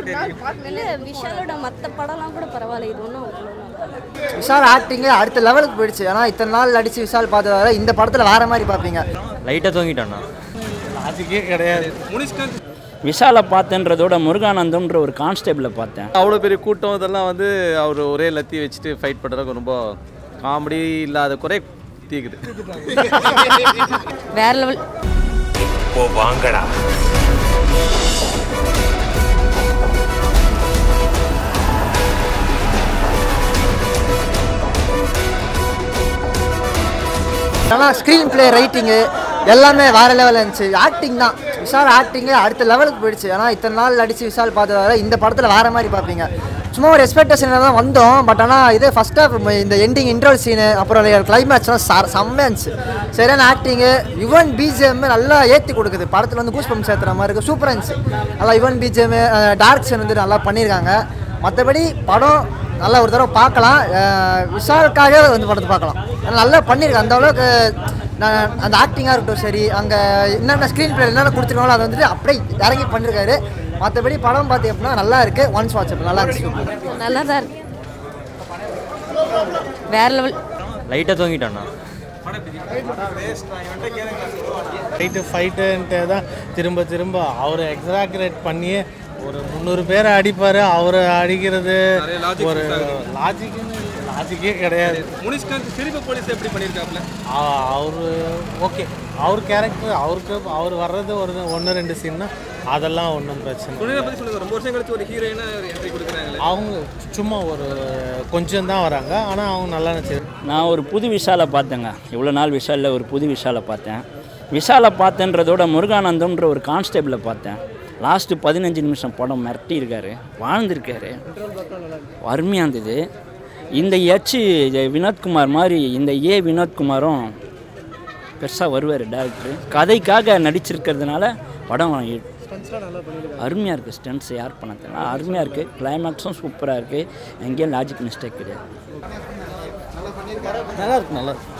இல்லை விஷாலோட மற்ற படம்லாம் கூட பரவாயில்ல இது ஒன்றும் அவ்வளோ நல்லா இல்ல. விஷால் ஆக்டிங்கு அடுத்த லெவலுக்கு போயிடுச்சு ஏன்னா இத்தனை நாள் நடிச்சு விஷால் பார்த்ததால இந்த படத்தில் வேற மாதிரி பார்ப்பீங்க லைட்டாக தூங்கிட்டாண்ணா அதுக்கே கிடையாது விஷாலை பார்த்தேன்றதோட முருகானந்தம்ன்ற ஒரு கான்ஸ்டேபிளை பார்த்தேன் அவ்வளோ பெரிய கூட்டம் இதெல்லாம் வந்து அவர் ஒரே லத்தி வச்சுட்டு ஃபைட் பண்ணுறதுக்கு ரொம்ப காமெடி இல்லாத குறை தீக்குது வேற லெவல் ஓ வாங்கடா ஆனால் ஸ்க்ரீன் ப்ளே ரைட்டிங்கு எல்லாமே வேற லெவலில் இருந்துச்சு ஆக்டிங் தான் விஷால் ஆக்டிங்கு அடுத்த லெவலுக்கு போயிடுச்சு ஏன்னா இத்தனை நாள் நடிச்சு விஷால் பார்த்ததால இந்த படத்தில் வேற மாதிரி பார்ப்பீங்க சும்மா ஒரு எக்ஸ்பெக்டேஷன் தான் வந்தோம் பட் ஆனால் இது ஃபர்ஸ்ட் ஆஃப் இந்த எண்டிங் இன்ட்ரோல் சீனு அப்புறம் கிளைமேக்ஸ்லாம் ச செம்மையாக இருந்துச்சு சரியான ஆக்டிங்கு யுவன் பிஜிஎம் நல்லா ஏற்றி கொடுக்குது படத்தில் வந்து கூஸ் பம்ப் சேர்த்துற மாதிரி இருக்குது சூப்பராக இருந்துச்சு நல்லா யுவன் பிஜிஎம் டார்க்ஷன் வந்து நல்லா பண்ணியிருக்காங்க மற்றபடி படம் நல்லா ஒரு தடவை பார்க்கலாம் அஹ் விஷாலுக்காக வந்து படத்தை பார்க்கலாம் ஏன்னா நல்லா பண்ணியிருக்கேன் அந்த அளவுக்கு நான் அந்த ஆக்டிங்காக இருக்கட்டும் சரி அங்கே என்னென்ன ஸ்க்ரீன் பிளே என்னென்ன கொடுத்துருக்காங்களோ அதை வந்துட்டு அப்படியே இறங்கி பண்ணியிருக்காரு மற்றபடி படம் பார்த்து அப்படின்னா நல்லா இருக்கு ஒன்ஸ் வாட்ச் நல்லா இருந்துச்சு நல்லா தான் இருக்கு வேற லெவல் லைட்டாக தூங்கிட்டாண்ணா ஃபைட்டு ஃபைட்டுன்ட்டு தான் திரும்ப திரும்ப அவரை எக்ஸாக்ரேட் பண்ணியே ஒரு முந்நூறு பேரை அடிப்பார் அவரை அடிக்கிறது ஒரு லாஜிக்குன்னு லாஜிக்கே கிடையாது முனிஷ்காந்த் சிரிப்பு போலீஸ் எப்படி பண்ணியிருக்காப்ல அவர் ஓகே அவர் கேரக்டர் அவருக்கு அவர் வர்றது ஒரு ஒன்று ரெண்டு சீன்னா அதெல்லாம் ஒன்றும் பிரச்சனை சுனிலை பற்றி சொல்லுங்க ரொம்ப வருஷம் கழிச்சு ஒரு ஹீரோயினா என்ட்ரி கொடுக்குறாங்களே அவங்க சும்மா ஒரு கொஞ்சம் தான் வராங்க ஆனால் அவங்க நல்லா நடிச்சு நான் ஒரு புது விஷாலை பார்த்தேங்க இவ்வளோ நாள் விஷாலில் ஒரு புது விஷாலை பார்த்தேன் விஷாலை பார்த்தேன்றதோட முருகானந்தம்ன்ற ஒரு கான்ஸ்டேபிளை பார்த்தேன் லாஸ்ட்டு பதினஞ்சு நிமிஷம் படம் மிரட்டி இருக்காரு வாழ்ந்திருக்காரு அருமையாக இருந்தது இந்த எச் வினோத்குமார் மாதிரி இந்த ஏ வினோத்குமாரும் பெருசாக வருவார் டேரக்டர் கதைக்காக நடிச்சிருக்கிறதுனால படம் அருமையாக இருக்குது ஸ்டன்ஸ் யார் பண்ண தெரியல அருமையாக இருக்குது கிளைமேக்ஸும் சூப்பராக இருக்குது எங்கேயும் லாஜிக் மிஸ்டேக் கிடையாது நல்லா இருக்கு நல்லா இருக்கு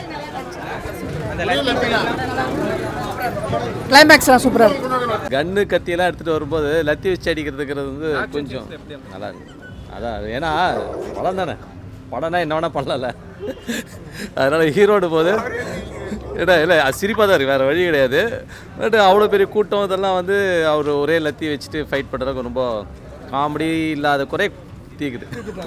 கிளைமேக்ஸ்லாம் சூப்பராக இருக்கு கன்னு கத்தியெல்லாம் எடுத்துகிட்டு வரும்போது லத்தி வச்சு அடிக்கிறதுங்கிறது வந்து கொஞ்சம் நல்லா இருக்கு அதான் அது ஏன்னா படம் தானே படம்னா என்ன வேணால் பண்ணல அதனால் ஹீரோடு போது ஏடா இல்லை சிரிப்பாக தான் இருக்குது வேறு வழி கிடையாது பட் அவ்வளோ பெரிய கூட்டம் இதெல்லாம் வந்து அவர் ஒரே லத்தி வச்சுட்டு ஃபைட் பண்ணுறதுக்கு ரொம்ப காமெடி இல்லாத குறை தீக்குது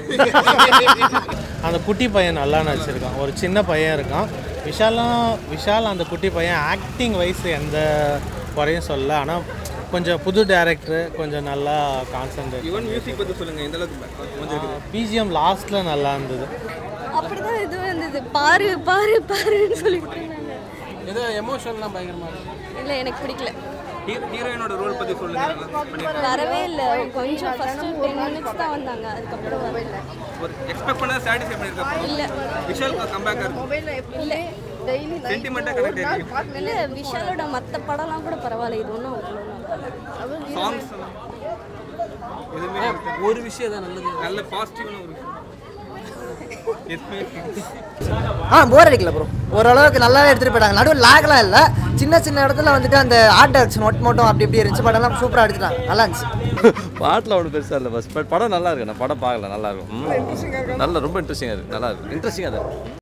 அந்த குட்டி பையன் நல்லா நடிச்சிருக்கான் ஒரு சின்ன பையன் இருக்கான் விஷாலும் விஷால் அந்த குட்டி பையன் ஆக்டிங் வைஸ் எந்த குறையும் சொல்ல ஆனால் கொஞ்சம் புது டேரக்டர் கொஞ்சம் நல்லா கான்சன்ட்ரேட் யுவன் மியூசிக் பற்றி சொல்லுங்க எந்த அளவுக்கு கொஞ்சம் பிஜிஎம் லாஸ்ட்டில் நல்லா இருந்தது அப்படிதான் இது வந்தது பாரு பாரு பாருன்னு சொல்லிட்டு இருந்தாங்க ஏதோ எமோஷனல்லாம் பயங்கரமாக இருக்கு இல்லை எனக்கு பிடிக்கல ஹீரோயினோட ரோல் பற்றி சொல்லுங்க நல்லா பண்ணியிருக்காங்க. வரவே இல்லை கொஞ்சம் ஃபர்ஸ்ட் டென் மினிட்ஸ் தான் வந்தாங்க அதுக்கப்புறம் வரல ஒரு எக்ஸ்பெக்ட் பண்ண சாட்டிஸ்ஃபை பண்ணியிருக்காங்க இல்லை விஷால் கம்பேக்காக இருக்கும் இல்லை சென்டிமெண்ட்டாக கனெக்ட் ஆகிருக்கு இல்லை விஷாலோட மற்ற படம்லாம் கூட பரவாயில்ல இது ஒன்றும் அவ்வளோ நல்லா இல்ல. சாங்ஸ் எதுவுமே ஒரு விஷயம் தான் நல்லது நல்ல பாசிட்டிவான ஒரு விஷயம் எதுவுமே ஆ போர் அடிக்கல ப்ரோ ஓரளவுக்கு நல்லாவே எடுத்துகிட்டு போயிட்டாங்க நடுவில் லேக்லாம் இல்லை சின்ன சின்ன இடத்துல வந்துட்டு அந்த ஆர்ட் டைரக்ஷன் ஒட்டு மட்டும் அப்படி இப்படி இருந்துச்சு பட் எல்லாம் சூப்பராக எடுத்துட்டாங்க நல்லா இருந்துச்சு பாட்டில் ஒன்றும் பெருசாக இல்லை பஸ் பட் படம் நல்லா இருக்கு நான் படம் பார்க்கல நல்லா இருக்கும் ம். நல்லா ரொம்ப இன்ட்ரெஸ்டிங்காக இருக்குது நல்லா இருக்கு இன்ட்ரெஸ்டிங்காக தான் இருக்கு